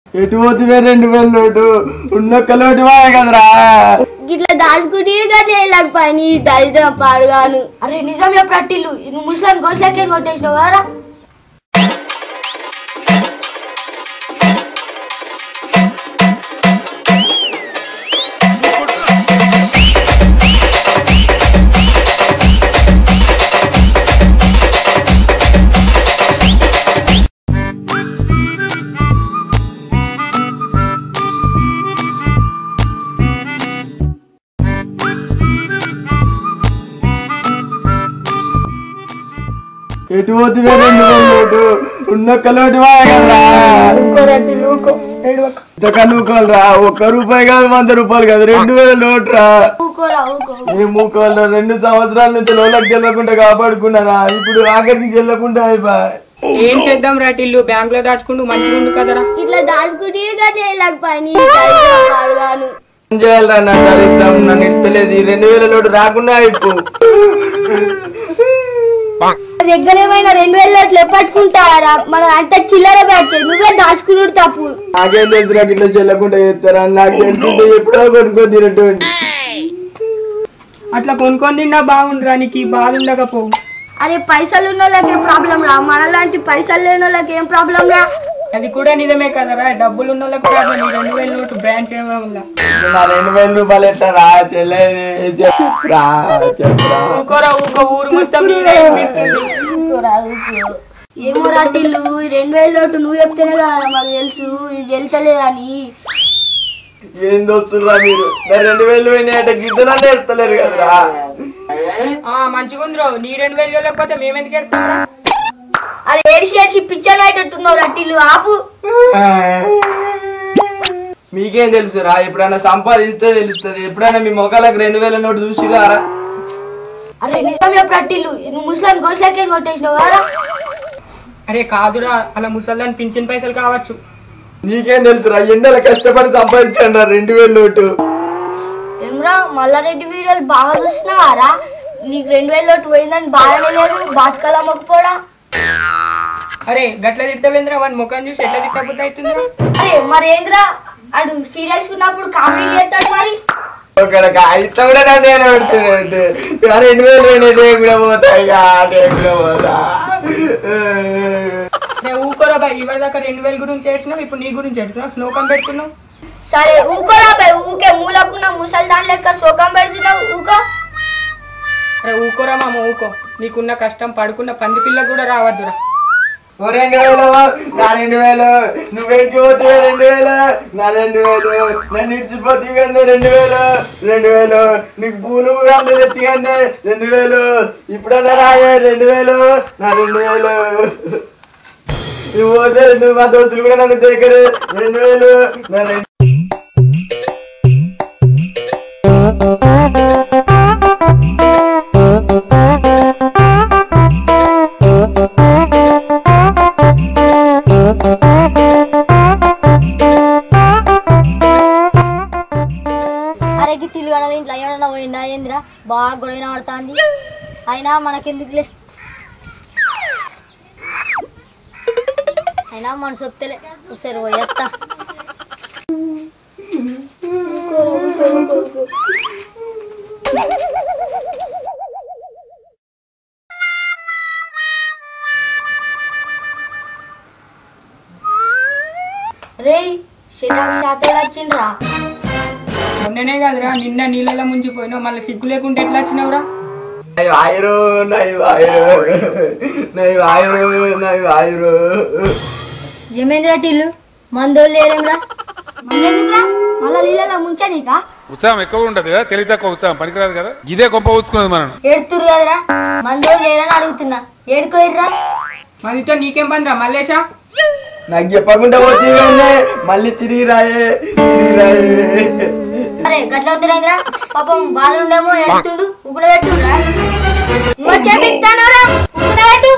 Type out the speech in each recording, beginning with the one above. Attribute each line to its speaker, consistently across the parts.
Speaker 1: ఎటు పోతువే రెండు వేలు నోటు ఉన్నొక్క లోటు వాడే కదరా
Speaker 2: గిట్లా దాచుకుంటే గట్ల వెళ్ళకపోయి నీ దరిద్రం పాడుగాను
Speaker 3: అరే నిజం చెప్పినట్టిల్లు నువ్వు ముసలాన్ని గోసలకే కొట్టేసినావు వారా
Speaker 1: ఎటు పోతువే రెండు వేలు నోటు ఉన్నొక్క లోటు వాడే కదరా ఇంతక నూకోలరా ఒక్క రూపాయి కాదు వంద రూపాయలు కాదు రెండు వేల నోటు రా
Speaker 3: ఊకోరా ఊకో
Speaker 1: ఏ మూకోళ్ళ రెండు సంవత్సరాల నుంచి లోలకు చెల్లకుండా కాపాడుకున్నారా ఇప్పుడు ఆఖరికి చెల్లకుండా అయిపోయి
Speaker 4: ఏం చేద్దాం రాటిల్లు బ్యాంక్ లో దాచుకుంటూ మంచిగా ఉండు కదరా
Speaker 2: ఇట్లా దాచుకుంటే గట్ల వెళ్ళకపోయి నీ దరిద్రం పాడుగాను
Speaker 1: ఏం చేయాలరా నన్ను దరిద్రం నన్ను ఇడతలేదు ఈ రెండు వేల లోటు రాకుండా అయిపో
Speaker 2: దగ్గర ఏమైనా రెండు వేల నోట్లు ఎప్పట్టుకుంటారా మన అంత చిల్లర బ్యాచ్ నువ్వే దాచుకున్నాడు తప్పు
Speaker 1: నాకేం తెలుసు నాకు ఇట్లా చెల్లకుండా చేస్తారా నాకు తెలుసుంటే ఎప్పుడో కొనుక్కొని తినటువంటి
Speaker 4: అట్లా కొనుక్కొని తిన్నా బాగుండురా నీకు ఈ బాధ ఉండకపోవు
Speaker 2: అరే పైసలు ఉన్న వాళ్ళకి ఏం ప్రాబ్లం రా మనలాంటి పైసలు లేని వాళ్ళకి ఏం ప్రాబ్లం రా
Speaker 4: అది కూడా నిజమే కదరా డబ్బులు ఉన్న వాళ్ళకి ప్రాబ్లం ఈ రెండు వేల నోటు బ్యాన్ చేయడం వల్ల
Speaker 1: నా రెండు వేల రూపాయలు ఎట్లా చెల్లేది చెప్పురా చెప్పురా
Speaker 4: ఊకోరా ఊకో ఊరు మొత్తం నీదే అనిపిస్తుంది
Speaker 2: ఊరుకోరా, ఊరుకో. ఏమో రాటిల్లు ఈ రెండు వేల లోటు నువ్వు చెప్తేనే కదా మాకు తెలుసు ఇది వెళ్తలేదని
Speaker 1: ఏం దోస్తురా మీరు నా రెండు వేలు పోయినాయట గిద్దలంటే ఎడతలేరు కదరా
Speaker 4: ఆ మంచిగా ఉందిరో నీ రెండు వేలు లేకపోతే మేమెందుకు ఎడతాంరా
Speaker 2: అరే ఏడిసి ఏడిసి పిక్చర్ అయ్యేటట్టున్నావు రట్టిల్లు ఆపు
Speaker 1: మీకేం తెలుసురా ఎప్పుడైనా సంపాదిస్తే తెలుస్తుంది ఎప్పుడైనా మీ మొక్కలకు రెండు వేల నోటు చూసిరారా
Speaker 3: అరే నిజం చెప్పినట్టిల్లు నువ్వు ముసలాన్ని గోసలకే కొట్టేసినావు వారా
Speaker 4: అరే కాదురా అలా ముసల్దాన్ని పింఛన్ పైసలు కావచ్చు
Speaker 1: నీకేం తెలుసురా ఎండల కష్టపడి సంపాదించండి రెండు వేల నోటు
Speaker 3: ఏమ్రా మల్లారెడ్డి వీడియోలు బాగా చూస్తున్నావారా నీకు రెండు వేల లోటు పోయిందని బాగానే లేదు బాతకాల మొక్కపోడా
Speaker 4: అరే గట్ల తిట్టవేంద్రా వాడి ముఖం చూసి ఎట్లా తిట్టబుద్ధి అవుతుందిరా
Speaker 3: అరే మరేంద్రా అడు సీరియస్ ఉన్నప్పుడు కామెడీ చేస్తాడు మరి
Speaker 1: ఇక్కడ ఇట్లా కూడా నా నేను పెడుతున్నాడు ఆ రెండు వేలు పోయినాయి నేను కూడా పోతాయి ఇక, నేను కూడా పోతా
Speaker 4: నేను ఊకోరా బాయ్ ఇవాళ దాకా రెండు వేల గురించి ఏడ్చినావు ఇప్పుడు నీ గురించి ఏడుతున్నావు స్నోకం పెడుతున్నావు
Speaker 3: సరే ఊకోరా బై ఊకే మూలకున్న ముసలి దాని లెక్క శోకం పెడుతున్నావు ఊకో
Speaker 4: అరే ఊకోరా మామ ఊకో నీకున్న కష్టం పడుకున్న పంది పిల్ల కూడా రావద్దురా
Speaker 1: ఓ రెండు వేలు నా రెండు వేలు నువ్వు ఎక్కి పోతే రెండు వేలు నా రెండు వేలు నన్ను ఇడిచిపోతే కందే రెండు వేలు రెండు వేలు నీకు పూలు కందే ఎత్తి కందే రెండు వేలు ఇప్పుడన్నా రాయే రెండు వేలు నా రెండు వేలు నువ్వు పోతే నువ్వు మా దోస్తులు కూడా నన్ను దగ్గర రెండు వేలు నా రెండు
Speaker 3: అరే గిట్టిల్లు గడవ ఇంట్లో ఎవడన్నా పోయిండా ఏందిరా బాగా గొడవ పడుతుంది అయినా మనకెందుకులే అయినా మన చెప్తలే సరే పోయేత్తా ఊకోరా, ఊకో, ఊకో, ఊకో. రేయ్ శిరాక్ శాతోడు వచ్చిండ్రా
Speaker 4: మొన్ననే కాదురా నిన్న నీళ్ళలో ముంచిపోయినావు మళ్ళీ సిగ్గు లేకుంటే ఎట్లా వచ్చినావురా
Speaker 1: నై వాయురు నై వాయురు నై వాయురు నై వాయురు
Speaker 3: ఏమైందిరా టిల్లు మందోళ్ళు లేరేమ్రా మందెందుకురా మళ్ళా నీళ్ళలో ముంచనీకా
Speaker 5: ఉత్సాహం ఎక్కువ ఉంటది కదా తెలివి తక్కువ ఉత్సాహం పనికిరాదు కదా ఇదే కొంప ఊచుకున్నది మనం
Speaker 3: ఏడుతురు కదరా మందోళ్ళు లేరని అడుగుతున్నా ఏడుకోయిర్రా
Speaker 4: మనతో నీకేం పనిరా మల్లేషా
Speaker 1: నాకు చెప్పకుండా పోతే మళ్ళీ తిరిగి రాయే తిరిగి రాయే
Speaker 3: అరే గట్ల వద్దురేంద్రా పాపం బాధలుండేమో ఎడుతుండు ఉగుల పెట్టురా నువ్వు చెప్తానరా ఉగుల పెట్టు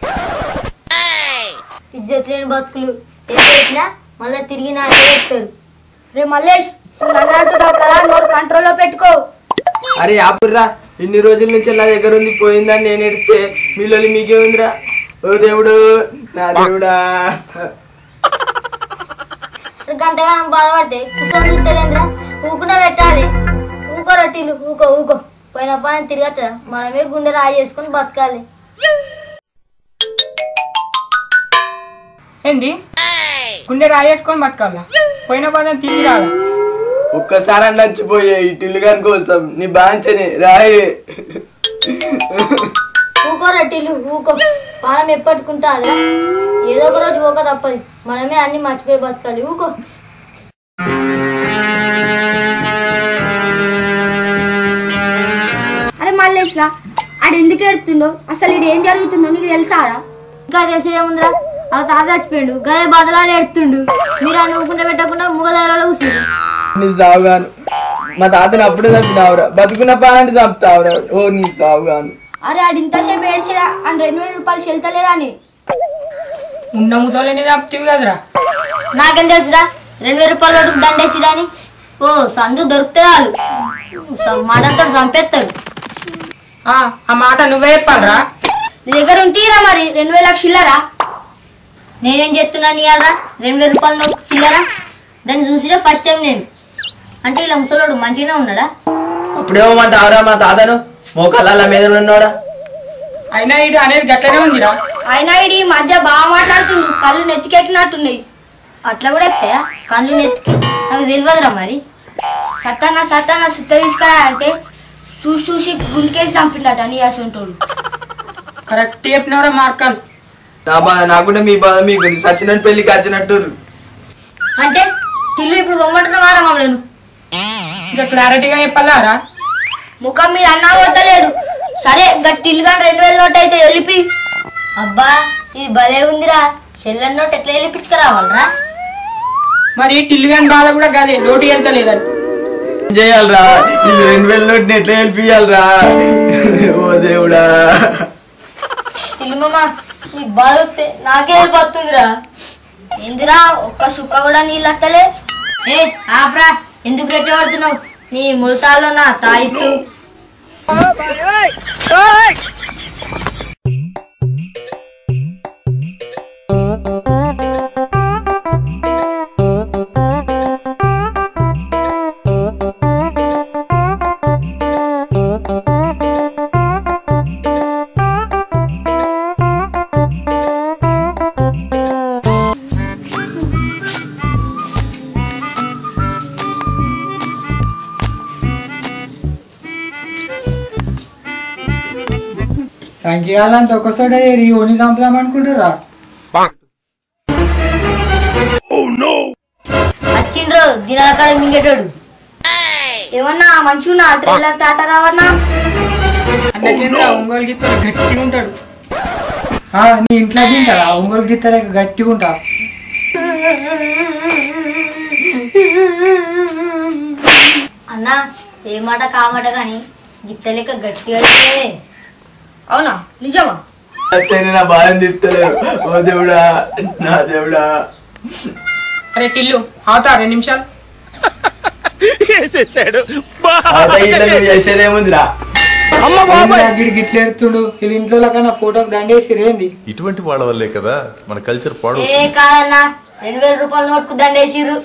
Speaker 3: ఇజ్జత్ లేని బతుకులు ఏం చెప్పినా మళ్ళీ తిరిగి నా చెప్తారు రే మల్లేష్ నువ్వు నన్ను అంటున్నావు కదా నోరు కంట్రోల్లో పెట్టుకో
Speaker 1: అరే ఆపుర్రా ఇన్ని రోజుల నుంచి నా దగ్గర ఉంది పోయిందని నేను ఎడితే మీలో మీకే ఉందిరా ఓ దేవుడు నా దేవుడా
Speaker 3: ఇప్పుడు గంతగానం బాధపడితే కూర్చొని చూస్తలేంద్రా ఊకునే పెట్టాలి ఊకో రొట్టిలు ఊకో ఊకో పోయిన పని తిరగతుందా మనమే గుండె రాయి చేసుకొని బతకాలి
Speaker 4: ఏంది గుండె రాయేసుకొని బతకాలా పోయిన పదం తిరిగి రాలా
Speaker 1: ఒక్కసారి నచ్చిపోయే ఈ టిల్లుగాని కోసం నీ బాంచని రాయే
Speaker 3: ఊకో రొట్టిలు ఊకో పానం ఎప్పట్టుకుంటాదిరా ఏదో ఒక రోజు ఊక తప్పది మనమే అన్ని మర్చిపోయి బతకాలి ఊకో
Speaker 2: అరే మల్లేష్ రా ఆడు ఎందుకు ఎడుతుండో అసలు ఇది ఏం జరుగుతుందో నీకు తెలుసారా
Speaker 3: ఇంకా తెలిసేదేముందిరా ఆ తాత చచ్చిపోయాడు గదే బదలాడి ఎడుతుండు మీరు ఆ నవ్వుకుంటే పెట్టకుండా ముగదాలలో కూర్చుండు
Speaker 1: నీ సావుగాను మా తాతని అప్పుడే చంపినావురా బతుకున్న పాలంటే చంపుతావురా ఓ నీ సావుగాను
Speaker 2: అరే ఆడు ఇంతసేపు ఏడ్చేదా అని రెండు వేల రూపాయలు చెల్తలేదా అని
Speaker 4: ఉన్న ముసలిని తప్పివి కదరా
Speaker 3: నాకేం తెలుసురా రెండు వేల రూపాయల నోటుకు దండేసిరా అని ఓ సందు దొరికితే వాళ్ళు మాటతో చంపేస్తారు
Speaker 4: ఆ, ఆ మాట నువ్వే చెప్పాలరా
Speaker 2: నీ దగ్గర ఉంటీరా మరి రెండు వేల చిల్లరా
Speaker 3: నేనేం చెప్తున్నాను ఇవాళరా రెండు వేల రూపాయల నోటు చిల్లరా దాన్ని చూసినా ఫస్ట్ టైం నేను అంటే ఇలా ముసలోడు మంచిగానే ఉన్నాడా
Speaker 1: అప్పుడేమంటావురా మా తాతను మోకాళ్ళ మీద ఉన్నాడా
Speaker 4: అయినా ఇటు అనేది గట్లనే ఉందిరా
Speaker 2: అయినా ఇది ఈ మధ్య బాగా మాట్లాడుతుండు కళ్ళు నెత్తికెక్కినట్టున్నాయి
Speaker 3: అట్లా కూడా ఎత్తాయా కళ్ళు నెత్తికి నాకు తెలియదురా మరి
Speaker 2: సత్తాన సత్తాన సుత్త తీసుకురా అంటే చూసి చూసి గుండెకేసి చంపిండట నీ అసంటోడు
Speaker 4: కరెక్ట్ చెప్పినవరా మార్కల్
Speaker 1: నా బాధ నాకుంటే మీ బాధ మీకు సచ్చినట్టు పెళ్లికి వచ్చినట్టు
Speaker 3: అంటే ఇల్లు ఇప్పుడు గమ్మంటున్నావారా మమ్మల్ని
Speaker 4: ఇంకా క్లారిటీగా చెప్పాలారా
Speaker 2: ముఖం మీద అన్నా పోతలేడు సరే గట్టిల్లుగా రెండు వేల నోట్ అయితే వెళ్ళిపి
Speaker 3: అబ్బా ఇది భలే ఉందిరా చెల్లెన్ నోట్ ఎట్లా వెళ్ళిపించుకురావాలరా
Speaker 4: మరి టిల్లుగాని బాధ కూడా కాదే నోటి ఎంత లేదని
Speaker 1: ఏం చేయాలరా ఈ రెండు వేల నోటిని ఎట్లా వెళ్ళిపియాలరా ఓ దేవుడా
Speaker 3: ఇల్లు మామ నీకు బాధ వస్తే నాకే వెళ్ళిపోతుందిరా
Speaker 2: ఎందురా ఒక్క సుక్క కూడా నీళ్ళు అత్తలే
Speaker 3: ఏ ఆప్రా ఎందుకు రెచ్చగొడుతున్నావు నీ ముల్తాల్లో నా తాయిత్తు
Speaker 6: సంఖ్యలంతా ఒక్కసారి ఈ ఓని చంపుదామనుకుంటారా
Speaker 3: వచ్చిండ్రు దినాల కాడ మింగేటోడు
Speaker 2: ఏమన్నా మంచిగా ట్రైలర్ టాటా రావన్నా
Speaker 4: అన్నకేంద్ర ఒంగోలు గీతలు గట్టిగా ఉంటాడు
Speaker 6: ఆ, నీ ఇంట్లో తింటారా ఒంగోలు గిత్తలేక గట్టిగా ఉంటా
Speaker 3: అన్నా ఏ మాట కామాట కానీ గిత్తలేక గట్టిగా అయితే
Speaker 2: అవునా నిజమా
Speaker 1: వచ్చాను నా బాధ తిప్పుతలేవు ఓ దేవుడా నా దేవుడా
Speaker 4: అరే టిల్లు అవుతా రెండు నిమిషాలు
Speaker 1: తాత ఇట్లా నువ్వు చేసేదేముందిరా
Speaker 6: గిడి గిట్ల ఎడుతుండు వీళ్ళ ఇంట్లో కన్నా ఫోటోకి దండేసి రేంది
Speaker 7: ఇటువంటి వాళ్ళ వల్లే కదా మన కల్చర్ పాడు
Speaker 3: ఏ కాదన్నా రెండు వేల రూపాయల నోట్కు దండేసిర్రు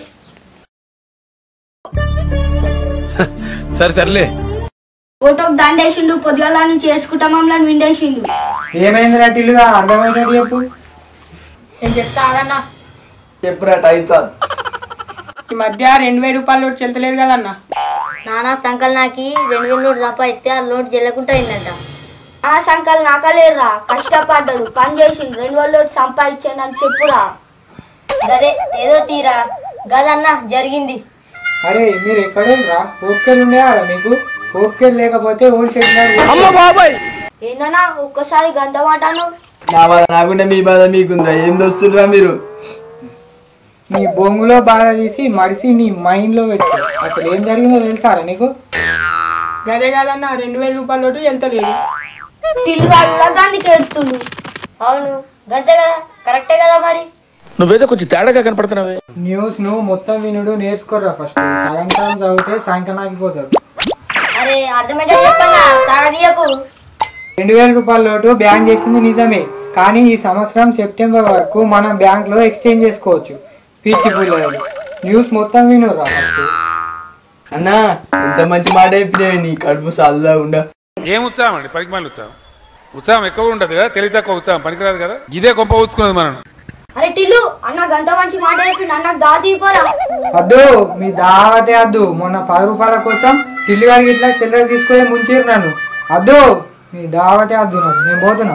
Speaker 7: సరే సర్లే
Speaker 2: ఫోటోకి దండేసిండు పొద్దుగాల నుంచి ఏడ్చుకుంటా మమ్మల్ని విండేసిండు
Speaker 6: ఏమైంది రాటిల్లుగా అర్థమయ్యేటట్టు చెప్పు
Speaker 4: నేను చెప్తా ఆగన్నా
Speaker 1: చెప్పురా టైసాన్
Speaker 4: ఈ మధ్య రెండు వేల రూపాయలు నోటు చెల్తలేదు కదన్నా
Speaker 3: నానా సంకల్ నాకి రెండు వేల నోటు సంపాదిస్తే ఆ నోటు చెల్లకుండా అయిందంట
Speaker 2: ఆ సంకల్ నాకలేరురా కష్టపడ్డాడు పని చేసిండు రెండు వేల సంపాదించాను అని చెప్పురా
Speaker 3: గదే ఏదో తీరా గదన్నా జరిగింది
Speaker 6: అరే మీరు ఎక్కడేరా ఓపికలు ఉండేవారా మీకు ఓపికలు లేకపోతే ఓన్ చెట్టు
Speaker 2: ఏందన్నా ఒక్కసారి గంత మాటాను
Speaker 1: నా బాధ నాకుంటే మీ బాధ మీకుందిరా ఏం దోస్తురా మీరు
Speaker 6: నీ బొంగులో బాధ తీసి మడిసి నీ మైండ్ లో పెట్టు అసలు ఏం జరిగిందో తెలుసారా నీకు
Speaker 4: గదే కాదన్నా రెండు వేల రూపాయల నోటు వెళ్తలేదు
Speaker 2: పిల్లగాడు కూడా గానికి ఎడుతుండు
Speaker 3: అవును గంతే కదా కరెక్టే కదా మరి
Speaker 7: నువ్వేదో కొంచెం తేడాగా కనపడుతున్నావే
Speaker 6: న్యూస్ ను మొత్తం వినుడు నేర్చుకోర్రా ఫస్ట్ సగం సగం చదివితే సాయంకాలం ఆగిపోతారు
Speaker 3: అరే అర్థమేంటో చెప్పన్నా సాగదీయకు
Speaker 6: రెండు వేల రూపాయల నోటు బ్యాన్ చేసింది నిజమే కానీ ఈ సంవత్సరం సెప్టెంబర్ వరకు మనం బ్యాంక్ లో ఎక్స్చేంజ్ చేసుకోవచ్చు పీచి పుల్లలు న్యూస్ మొత్తం వినురా ఫస్ట్
Speaker 1: అన్నా ఎంత మంచి మాట చెప్పినావు నీ కడుపు చల్లగా ఉండ
Speaker 5: ఏం ఉత్సాహం అండి పనికి మళ్ళీ ఉత్సాహం ఉత్సాహం ఎక్కువ ఉండదు కదా తెలివి తక్కువ ఉత్సాహం పనికిరాదు కదా ఇదే కొంప ఊచుకున్నది మనం
Speaker 3: అరే టిల్లు అన్న గంత మంచి మాట చెప్పిండు అన్నకు దా తీపోరా
Speaker 6: అద్దు మీ దావతే అద్దు మొన్న పది రూపాయల కోసం టిల్లి గారికి ఇట్లా చిల్లర తీసుకొని ముంచిరు నన్ను అద్దు మీ దావతే అద్దు నాకు నేను పోతున్నా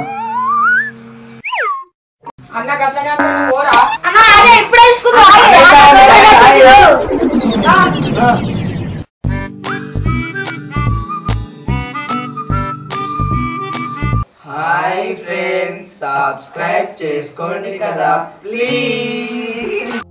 Speaker 4: అన్న గట్లనే అత్త, నువ్వు పోరా
Speaker 3: అన్న అదే ఇప్పుడే తీసుకురా
Speaker 1: హాయ్ ఫ్రెండ్స్ సబ్స్క్రైబ్ చేసుకోండి కదా ప్లీజ్